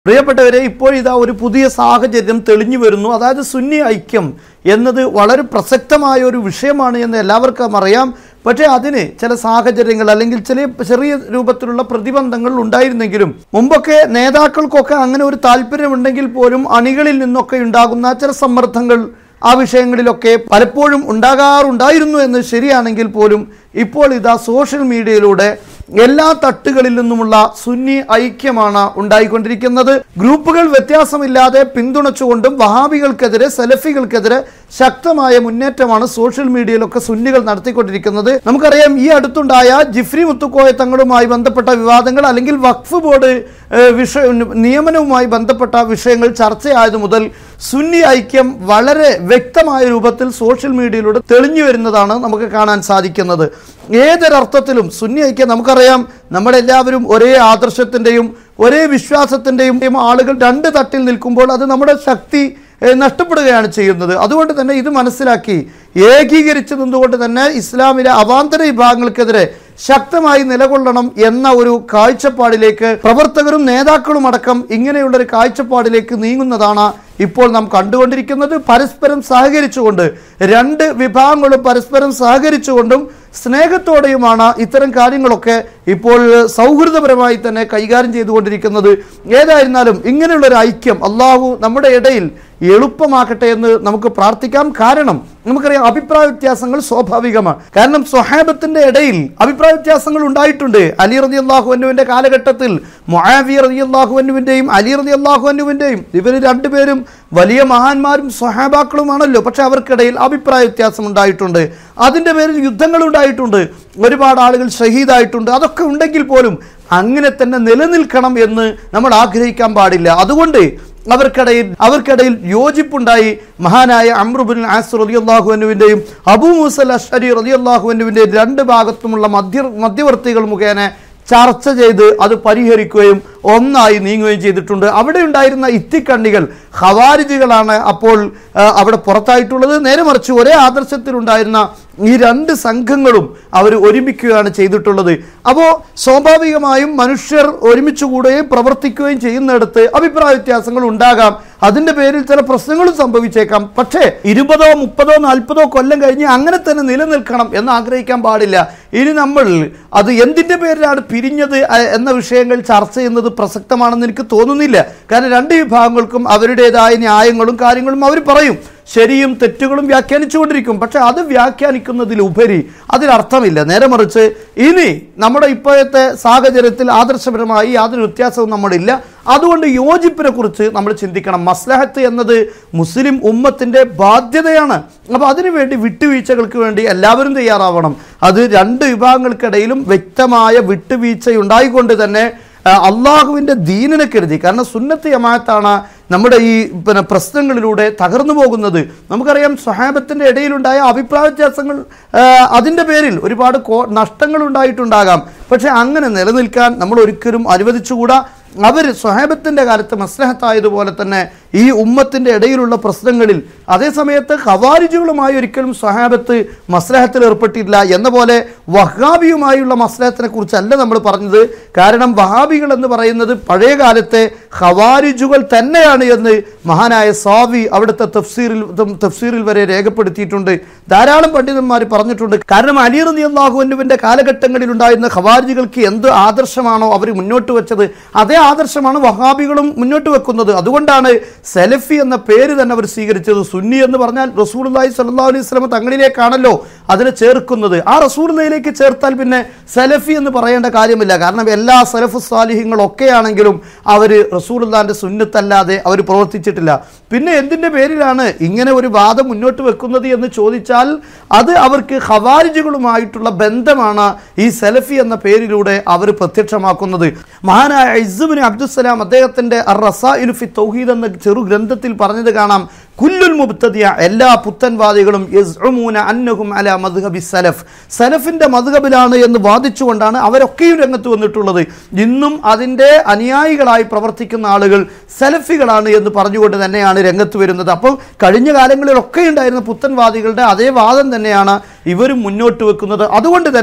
പ്രിയപ്പെട്ടവരെ ഇപ്പോൾ ഇതാ ഒരു പുതിയ സാഹചര്യം തെളിഞ്ഞു വരുന്നു അതായത് സുന്നി ഐക്യം എന്നത് വളരെ പ്രസക്തമായ ഒരു വിഷയമാണ് എന്ന് എല്ലാവർക്കും അറിയാം പക്ഷേ അതിന് ചില സാഹചര്യങ്ങൾ അല്ലെങ്കിൽ ചില ചെറിയ രൂപത്തിലുള്ള പ്രതിബന്ധങ്ങൾ ഉണ്ടായിരുന്നെങ്കിലും മുമ്പൊക്കെ നേതാക്കൾക്കൊക്കെ അങ്ങനെ ഒരു താല്പര്യമുണ്ടെങ്കിൽ പോലും അണികളിൽ നിന്നൊക്കെ ഉണ്ടാകുന്ന ചില സമ്മർദ്ദങ്ങൾ ആ വിഷയങ്ങളിലൊക്കെ പലപ്പോഴും ഉണ്ടാകാറുണ്ടായിരുന്നു എന്ന് ശരിയാണെങ്കിൽ പോലും ഇപ്പോൾ ഇതാ സോഷ്യൽ മീഡിയയിലൂടെ എല്ലാ തട്ടുകളിൽ നിന്നുമുള്ള സുന്നി ഐക്യമാണ് ഉണ്ടായിക്കൊണ്ടിരിക്കുന്നത് ഗ്രൂപ്പുകൾ വ്യത്യാസമില്ലാതെ പിന്തുണച്ചുകൊണ്ടും വഹാബികൾക്കെതിരെ സെലഫികൾക്കെതിരെ ശക്തമായ മുന്നേറ്റമാണ് സോഷ്യൽ മീഡിയയിലൊക്കെ സുന്നികൾ നടത്തിക്കൊണ്ടിരിക്കുന്നത് നമുക്കറിയാം ഈ അടുത്തുണ്ടായ ജിഫ്രി മുത്തുക്കോയ തങ്ങളുമായി ബന്ധപ്പെട്ട വിവാദങ്ങൾ അല്ലെങ്കിൽ വഖഫ് ബോർഡ് ഏഹ്, വിഷയ നിയമനവുമായി ബന്ധപ്പെട്ട വിഷയങ്ങൾ ചർച്ചയായത് മുതൽ സുന്നി ഐക്യം വളരെ വ്യക്തമായ രൂപത്തിൽ സോഷ്യൽ മീഡിയയിലൂടെ തെളിഞ്ഞു വരുന്നതാണ് നമുക്ക് കാണാൻ സാധിക്കുന്നത് ഏതൊരർത്ഥത്തിലും സുന്നി ഐക്യം നമുക്കറിയാം നമ്മളെല്ലാവരും ഒരേ ആദർശത്തിൻ്റെയും ഒരേ വിശ്വാസത്തിൻ്റെയും ആളുകൾ രണ്ട് തട്ടിൽ നിൽക്കുമ്പോൾ അത് നമ്മുടെ ശക്തി ഏഹ്, നഷ്ടപ്പെടുകയാണ് ചെയ്യുന്നത് അതുകൊണ്ട് തന്നെ ഇത് മനസ്സിലാക്കി ഏകീകരിച്ച് നിന്നുകൊണ്ട് തന്നെ ഇസ്ലാമിലെ അവാന്തര വിഭാഗങ്ങൾക്കെതിരെ ശക്തമായി നിലകൊള്ളണം എന്ന ഒരു കാഴ്ചപ്പാടിലേക്ക് പ്രവർത്തകരും നേതാക്കളും അടക്കം ഇങ്ങനെയുള്ള ഒരു കാഴ്ചപ്പാടിലേക്ക് നീങ്ങുന്നതാണ് ഇപ്പോൾ നാം കണ്ടുകൊണ്ടിരിക്കുന്നത് പരസ്പരം സഹകരിച്ചുകൊണ്ട് രണ്ട് വിഭാഗങ്ങളും പരസ്പരം സഹകരിച്ചുകൊണ്ടും സ്നേഹത്തോടെയുമാണ് ഇത്തരം കാര്യങ്ങളൊക്കെ ഇപ്പോൾ സൗഹൃദപരമായി തന്നെ കൈകാര്യം ചെയ്തുകൊണ്ടിരിക്കുന്നത് ഏതായിരുന്നാലും ഇങ്ങനെയുള്ള ഒരു ഐക്യം അള്ളാഹു നമ്മുടെ ഇടയിൽ എളുപ്പമാക്കട്ടെ എന്ന് നമുക്ക് പ്രാർത്ഥിക്കാം കാരണം നമുക്കറിയാം അഭിപ്രായ വ്യത്യാസങ്ങൾ സ്വാഭാവികമാണ് കാരണം സ്വഹാബത്തിന്റെ ഇടയിൽ അഭിപ്രായ വ്യത്യാസങ്ങൾ ഉണ്ടായിട്ടുണ്ട് അലി റതി അള്ളാഹുവിന്റെ കാലഘട്ടത്തിൽ മൊഹാവി റതി അള്ളാഹുവിന്റെയും അലി റതി അള്ളാഹുവിന്റെയും ഇവർ രണ്ടുപേരും വലിയ മഹാന്മാരും സ്വഹാബാക്കളുമാണല്ലോ പക്ഷെ അവർക്കിടയിൽ അഭിപ്രായ വ്യത്യാസം ഉണ്ടായിട്ടുണ്ട് അതിൻ്റെ പേരിൽ യുദ്ധങ്ങൾ ഉണ്ടായിട്ടുണ്ട് ഒരുപാട് ആളുകൾ ഷഹീദായിട്ടുണ്ട് അതൊക്കെ ഉണ്ടെങ്കിൽ പോലും അങ്ങനെ തന്നെ നിലനിൽക്കണം എന്ന് നമ്മൾ ആഗ്രഹിക്കാൻ പാടില്ല അതുകൊണ്ട് അവർക്കിടയിൽ അവർക്കിടയിൽ യോജിപ്പുണ്ടായി മഹാനായ അമ്രുബുൽ ആസ് റലിയല്ലാഹുവിൻ്റെയും അബൂ മൂസൽ അഷരി റലിയല്ലാഹുവിൻ്റെയും രണ്ട് ഭാഗത്തുമുള്ള മധ്യ മധ്യവർത്തികൾ മുഖേന ചർച്ച ചെയ്ത് അത് പരിഹരിക്കുകയും ഒന്നായി നീങ്ങുകയും ചെയ്തിട്ടുണ്ട് അവിടെ ഉണ്ടായിരുന്ന ഇത്തിക്കണ്ണികൾ ഖവാരിജികളാണ് അപ്പോൾ ആ, അവിടെ പുറത്തായിട്ടുള്ളത് നേരെ മറിച്ച് ഒരേ ആദർശത്തിലുണ്ടായിരുന്ന ഈ രണ്ട് സംഘങ്ങളും അവർ ഒരുമിക്കുകയാണ് ചെയ്തിട്ടുള്ളത് അപ്പോൾ സ്വാഭാവികമായും മനുഷ്യർ ഒരുമിച്ച് കൂടുകയും പ്രവർത്തിക്കുകയും ചെയ്യുന്നിടത്ത് അഭിപ്രായ വ്യത്യാസങ്ങൾ ഉണ്ടാകാം അതിൻ്റെ പേരിൽ ചില പ്രശ്നങ്ങളും സംഭവിച്ചേക്കാം പക്ഷേ ഇരുപതോ മുപ്പതോ നാൽപ്പതോ കൊല്ലം കഴിഞ്ഞ് അങ്ങനെ തന്നെ നിലനിൽക്കണം എന്ന് ആഗ്രഹിക്കാൻ പാടില്ല ഇനി നമ്മൾ അത് എന്തിൻ്റെ പേരിലാണ് പിരിഞ്ഞത് അ- എന്ന വിഷയങ്ങൾ ചർച്ച ചെയ്യുന്നത് പ്രസക്തമാണെന്ന് എനിക്ക് തോന്നുന്നില്ല കാരണം രണ്ട് വിഭാഗങ്ങൾക്കും അവരുടേതായ ന്യായങ്ങളും കാര്യങ്ങളും അവർ പറയും ശരിയും തെറ്റുകളും വ്യാഖ്യാനിച്ചുകൊണ്ടിരിക്കും പക്ഷെ അത് വ്യാഖ്യാനിക്കുന്നതിലുപരി അതിനർത്ഥമില്ല നേരെ മറിച്ച് ഇനി നമ്മുടെ ഇപ്പോഴത്തെ സാഹചര്യത്തിൽ ആദർശപരമായി യാതൊരു വ്യത്യാസവും നമ്മളില്ല അതുകൊണ്ട് യോജിപ്പിനെ കുറിച്ച് നമ്മൾ ചിന്തിക്കണം മസ്ലഹത്ത് എന്നത് മുസ്ലിം ഉമ്മത്തിൻ്റെ ബാധ്യതയാണ് അപ്പോൾ അതിനുവേണ്ടി വിട്ടുവീഴ്ചകൾക്ക് വേണ്ടി എല്ലാവരും തയ്യാറാവണം അത് രണ്ട് വിഭാഗങ്ങൾക്കിടയിലും വ്യക്തമായ വിട്ടുവീഴ്ചയുണ്ടായിക്കൊണ്ട് തന്നെ ആ, അള്ളാഹുവിൻ്റെ ദീനിനെ കരുതി കാരണം സുന്നത്ത് ജമാഅത്താണ് നമ്മുടെ ഈ പിന്നെ പ്രശ്നങ്ങളിലൂടെ തകർന്നു പോകുന്നത് നമുക്കറിയാം സ്വഹാബത്തിൻ്റെ ഇടയിലുണ്ടായ അഭിപ്രായ വ്യത്യാസങ്ങൾ ആ, അതിൻ്റെ പേരിൽ ഒരുപാട് കോ നഷ്ടങ്ങൾ ഉണ്ടായിട്ടുണ്ടാകാം പക്ഷേ അങ്ങനെ നിലനിൽക്കാൻ നമ്മൾ ഒരിക്കലും അനുവദിച്ചുകൂടാ അവർ സ്വഹാബത്തിൻ്റെ കാലത്ത് മസ്ലഹത്തായതുപോലെ തന്നെ ഈ ഉമ്മത്തിൻ്റെ ഇടയിലുള്ള പ്രശ്നങ്ങളിൽ അതേ സമയത്ത് ഖവാരിജുകളുമായി ഒരിക്കലും സ്വഹാബത്ത് മസ്ലഹത്തിൽ ഏർപ്പെട്ടിട്ടില്ല എന്ന പോലെ വഹാബിയുമായുള്ള മസ്ലഹത്തിനെ കുറിച്ചല്ല നമ്മൾ പറഞ്ഞത് കാരണം വഹാബികൾ എന്ന് പറയുന്നത് പഴയ കാലത്തെ ഖവാരിജുകൾ തന്നെയാണ് എന്ന് മഹാനായ സാവി അവിടുത്തെ തഫ്സീറിൽ തഫ്സീറിൽ വരെ രേഖപ്പെടുത്തിയിട്ടുണ്ട് ധാരാളം പണ്ഡിതന്മാർ പറഞ്ഞിട്ടുണ്ട് കാരണം അലി റതി അള്ളാഹുവിൻ്റെ കാലഘട്ടങ്ങളിൽ ഉണ്ടായിരുന്ന ഖവാരിജുകൾക്ക് എന്ത് ആദർശമാണോ അവർ മുന്നോട്ട് വെച്ചത് അതേ ആദർശമാണ് വഹാബികളും മുന്നോട്ട് വെക്കുന്നത് അതുകൊണ്ടാണ് സെലഫി എന്ന പേര് തന്നെ അവർ സ്വീകരിച്ചത് സുന്നി എന്ന് പറഞ്ഞാൽ റസൂൽ അള്ളാഹി സല്ലാ അലൈഹി സ്വലമ തങ്ങളിലേക്കാണല്ലോ അതിനെ ചേർക്കുന്നത് ആ റസൂലിലേക്ക് ചേർത്താൽ പിന്നെ സെലഫി എന്ന് പറയേണ്ട കാര്യമില്ല കാരണം എല്ലാ സലഫ് സാലിഹ്യങ്ങളൊക്കെ ആണെങ്കിലും അവർ റസൂലുള്ളാന്റെ സുന്നത്തല്ലാതെ അവർ പ്രവർത്തിച്ചിട്ടില്ല പിന്നെ എന്തിൻ്റെ പേരിലാണ് ഇങ്ങനെ ഒരു വാദം മുന്നോട്ട് വെക്കുന്നത് എന്ന് ചോദിച്ചാൽ അത് അവർക്ക് ഖവാരിജുകളുമായിട്ടുള്ള ബന്ധമാണ് ഈ സെലഫി എന്ന പേരിലൂടെ അവർ പ്രത്യക്ഷമാക്കുന്നത് മഹാനായ ഇസുബിന് അബ്ദുസലാം അദ്ദേഹത്തിൻ്റെ അർ റസാഇലു ഫി തൗഹീദ് എന്ന ചെറു ഗ്രന്ഥത്തിൽ പറഞ്ഞത് കാണാം കുല്ലുൽ മുബ്തദിയ എല്ലാ പുത്തൻവാദികളും യസ്ഉമൂന അന്നഹും അല മദ്ഹബി സലഫ് സലഫിന്റെ മദ്ഹബിലാണ് എന്ന് വാദിച്ചുകൊണ്ടാണ് അവരൊക്കെയും രംഗത്ത് വന്നിട്ടുള്ളത് ഇന്നും അതിൻ്റെ അനുയായികളായി പ്രവർത്തിക്കുന്ന ആളുകൾ സലഫികളാണ് എന്ന് പറഞ്ഞുകൊണ്ട് തന്നെയാണ് രംഗത്ത് വരുന്നത് അപ്പോൾ കഴിഞ്ഞ കാലങ്ങളിലൊക്കെ ഉണ്ടായിരുന്ന പുത്തൻവാദികളുടെ അതേ വാദം തന്നെയാണ് ഇവരും മുന്നോട്ട് വെക്കുന്നത് അതുകൊണ്ട് തന്നെ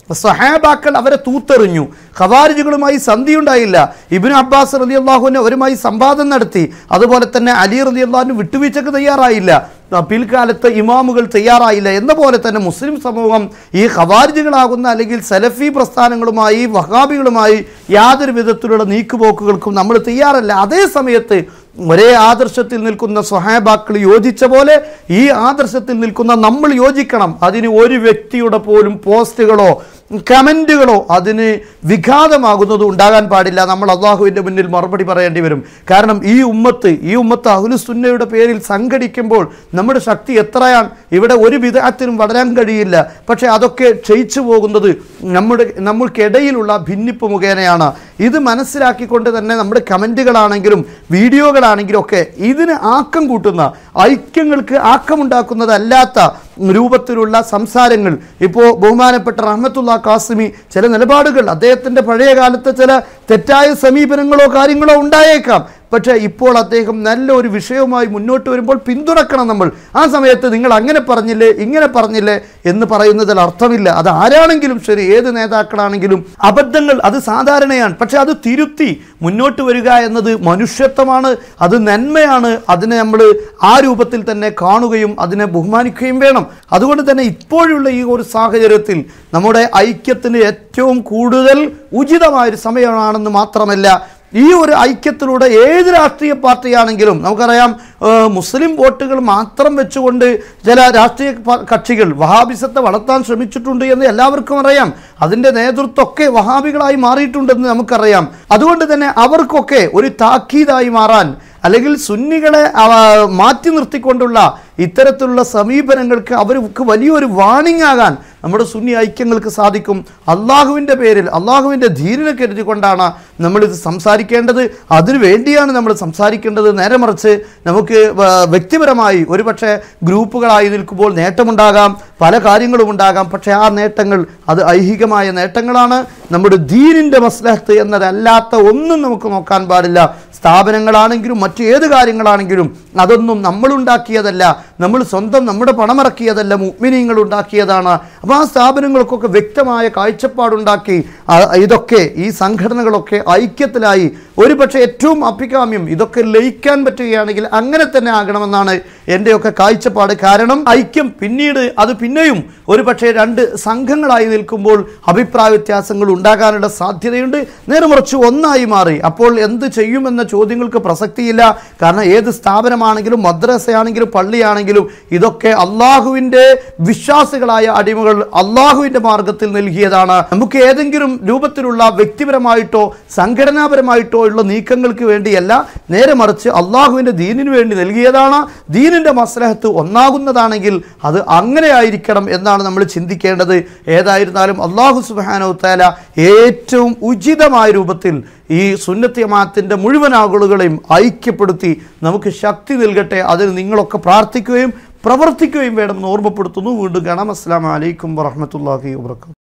സഹാബാക്കൾ അവരെ തൂത്തെറിഞ്ഞു ഖവാരിജുകളുമായി സന്ധിയുണ്ടായില്ല ഇബിന് അബ്ബാസ് റലി അള്ളാഹുവിനെ അവരുമായി സംവാദം നടത്തി അതുപോലെ തന്നെ അലി റലി അള്ളാഹുവിന് വിട്ടുവീഴ്ചക്ക് തയ്യാറായില്ല പിൽക്കാലത്ത് ഇമാമുകൾ തയ്യാറായില്ല എന്ന പോലെ തന്നെ മുസ്ലിം സമൂഹം ഈ ഖവാരിജുകളാകുന്ന അല്ലെങ്കിൽ സലഫി പ്രസ്ഥാനങ്ങളുമായി വഹാബികളുമായി യാതൊരു വിധത്തിലുള്ള നീക്കുപോക്കുകൾക്കും നമ്മൾ തയ്യാറല്ല അതേ സമയത്ത് ഒരേ ആദർശത്തിൽ നിൽക്കുന്ന സ്വഹാബാക്കൾ യോജിച്ച പോലെ ഈ ആദർശത്തിൽ നിൽക്കുന്ന നമ്മൾ യോജിക്കണം അതിന് ഒരു വ്യക്തിയുടെ പോലും പോസ്റ്റുകളോ കമൻറ്റുകളോ അതിന് വിഘാതമാകുന്നത് ഉണ്ടാകാൻ പാടില്ല നമ്മൾ അള്ളാഹുവിൻ്റെ മുന്നിൽ മറുപടി പറയേണ്ടി വരും കാരണം ഈ ഉമ്മത്ത് ഈ ഉമ്മത്ത് അഹുലുസുന്നയുടെ പേരിൽ സംഘടിക്കുമ്പോൾ നമ്മുടെ ശക്തി എത്രയാണ് ഇവിടെ ഒരു വിധത്തിനും വളരാൻ കഴിയില്ല പക്ഷേ അതൊക്കെ ക്ഷയിച്ചു പോകുന്നത് നമ്മുടെ നമ്മൾക്കിടയിലുള്ള ഭിന്നിപ്പ് മുഖേനയാണ് ഇത് മനസ്സിലാക്കിക്കൊണ്ട് തന്നെ നമ്മുടെ കമൻറ്റുകളാണെങ്കിലും വീഡിയോകളാണെങ്കിലും ഒക്കെ ഇതിന് ആക്കം കൂട്ടുന്ന ഐക്യങ്ങൾക്ക് ആക്കമുണ്ടാക്കുന്നതല്ലാത്ത രൂപത്തിലുള്ള സംസാരങ്ങൾ ഇപ്പോൾ ബഹുമാനപ്പെട്ട റഹ്മത്തുള്ള കാസിമി ചില നിലപാടുകൾ അദ്ദേഹത്തിൻ്റെ പഴയ കാലത്തെ ചില തെറ്റായ സമീപനങ്ങളോ കാര്യങ്ങളോ ഉണ്ടായേക്കാം പക്ഷേ ഇപ്പോൾ അദ്ദേഹം നല്ല ഒരു വിഷയവുമായി മുന്നോട്ട് വരുമ്പോൾ പിന്തുണക്കണം നമ്മൾ ആ സമയത്ത് നിങ്ങൾ അങ്ങനെ പറഞ്ഞില്ലേ ഇങ്ങനെ പറഞ്ഞില്ലേ എന്ന് പറയുന്നതിൽ അർത്ഥമില്ല അത് ആരാണെങ്കിലും ശരി ഏത് നേതാക്കളാണെങ്കിലും അബദ്ധങ്ങൾ അത് സാധാരണയാണ് പക്ഷെ അത് തിരുത്തി മുന്നോട്ട് വരിക എന്നത് മനുഷ്യത്വമാണ് അത് നന്മയാണ് അതിനെ നമ്മൾ ആ രൂപത്തിൽ തന്നെ കാണുകയും അതിനെ ബഹുമാനിക്കുകയും വേണം അതുകൊണ്ട് തന്നെ ഇപ്പോഴുള്ള ഈ ഒരു സാഹചര്യത്തിൽ നമ്മുടെ ഐക്യത്തിന് ഏറ്റവും കൂടുതൽ ഉചിതമായൊരു സമയമാണെന്ന് മാത്രമല്ല ഈ ഒരു ഐക്യത്തിലൂടെ ഏത് രാഷ്ട്രീയ പാർട്ടിയാണെങ്കിലും നമുക്കറിയാം ഏഹ്, മുസ്ലിം വോട്ടുകൾ മാത്രം വെച്ചുകൊണ്ട് ചില രാഷ്ട്രീയ പ- കക്ഷികൾ വഹാബിസത്തെ വളർത്താൻ ശ്രമിച്ചിട്ടുണ്ട് എന്ന് എല്ലാവർക്കും അറിയാം അതിൻ്റെ നേതൃത്വമൊക്കെ വഹാബികളായി മാറിയിട്ടുണ്ടെന്ന് നമുക്കറിയാം അതുകൊണ്ട് തന്നെ അവർക്കൊക്കെ ഒരു താക്കീതായി മാറാൻ അല്ലെങ്കിൽ സുന്നികളെ അവ, മാറ്റി നിർത്തിക്കൊണ്ടുള്ള ഇത്തരത്തിലുള്ള സമീപനങ്ങൾക്ക് അവർക്ക് വലിയൊരു വാണിംഗ് ആകാൻ നമ്മുടെ സുന്നി ഐക്യങ്ങൾക്ക് സാധിക്കും അള്ളാഹുവിൻ്റെ പേരിൽ അള്ളാഹുവിൻ്റെ ധീരനെ കരുതിക്കൊണ്ടാണ് നമ്മളിത് സംസാരിക്കേണ്ടത് അതിനു വേണ്ടിയാണ് നമ്മൾ സംസാരിക്കേണ്ടത് നേരെ മറിച്ച് നമുക്ക് വ- വ്യക്തിപരമായി ഒരുപക്ഷെ ഗ്രൂപ്പുകളായി നിൽക്കുമ്പോൾ നേട്ടമുണ്ടാകാം പല കാര്യങ്ങളും ഉണ്ടാകാം പക്ഷേ ആ നേട്ടങ്ങൾ അത് ഐഹികമായ നേട്ടങ്ങളാണ് നമ്മുടെ ദീനിൻ്റെ മസ്ലഹത്ത് എന്നതല്ലാത്ത ഒന്നും നമുക്ക് നോക്കാൻ പാടില്ല സ്ഥാപനങ്ങളാണെങ്കിലും മറ്റു ഏത് കാര്യങ്ങളാണെങ്കിലും അതൊന്നും നമ്മളുണ്ടാക്കിയതല്ല നമ്മൾ സ്വന്തം നമ്മുടെ പണമിറക്കിയതല്ല മുഗ്മിനീങ്ങൾ ഉണ്ടാക്കിയതാണ് അപ്പോൾ ആ സ്ഥാപനങ്ങൾക്കൊക്കെ വ്യക്തമായ കാഴ്ചപ്പാടുണ്ടാക്കി ആ, ഇതൊക്കെ ഈ സംഘടനകളൊക്കെ ഐക്യത്തിലായി ഒരു പക്ഷേ ഏറ്റവും അഭികാമ്യം ഇതൊക്കെ ലയിക്കാൻ പറ്റുകയാണെങ്കിൽ അങ്ങനെ തന്നെ ആകണമെന്നാണ് എൻ്റെയൊക്കെ കാഴ്ചപ്പാട് കാരണം ഐക്യം പിന്നീട് അത് പിന്നെയും ഒരു പക്ഷേ രണ്ട് സംഘങ്ങളായി നിൽക്കുമ്പോൾ അഭിപ്രായ വ്യത്യാസങ്ങൾ ഉണ്ടാകാനുള്ള സാധ്യതയുണ്ട് നേരെ മറിച്ച് ഒന്നായി മാറി അപ്പോൾ എന്ത് ചെയ്യുമെന്ന ചോദ്യങ്ങൾക്ക് പ്രസക്തിയില്ല കാരണം ഏത് സ്ഥാപനമാണെങ്കിലും മദ്രസയാണെങ്കിലും പള്ളിയാണെങ്കിലും ഇതൊക്കെ അള്ളാഹുവിൻ്റെ വിശ്വാസികളായ അടിമകൾ അള്ളാഹുവിൻ്റെ മാർഗത്തിൽ നൽകിയതാണ് നമുക്ക് ഏതെങ്കിലും രൂപത്തിലുള്ള വ്യക്തിപരമായിട്ടോ സംഘടനാപരമായിട്ടോ ഉള്ള നീക്കങ്ങൾക്ക് വേണ്ടിയല്ല നേരെ മറിച്ച് അള്ളാഹുവിൻ്റെ ദീനിനു വേണ്ടി നൽകിയതാണ് ദീനിൻ്റെ മസ്ലഹത്ത് ഒന്നാകുന്നതാണെങ്കിൽ അത് അങ്ങനെ ആയിരിക്കണം എന്നാണ് നമ്മൾ ചിന്തിക്കേണ്ടത് ഏതായിരുന്നാലും അള്ളാഹു സുബാനോ താല ഏറ്റവും ഉചിതമായ രൂപത്തിൽ ഈ സുന്നത്യമാത്തിൻ്റെ മുഴുവൻ ആളുകളെയും ഐക്യപ്പെടുത്തി നമുക്ക് ശക്തി നൽകട്ടെ അതിന് നിങ്ങളൊക്കെ പ്രാർത്ഥിക്കുകയും പ്രവർത്തിക്കുകയും വേണമെന്ന് ഓർമ്മപ്പെടുത്തുന്നു വീണ്ടും കാണാം അസ്സാം വലൈക്കും വറഹമത്തല്ലാഹി വാബർക്കാത്തു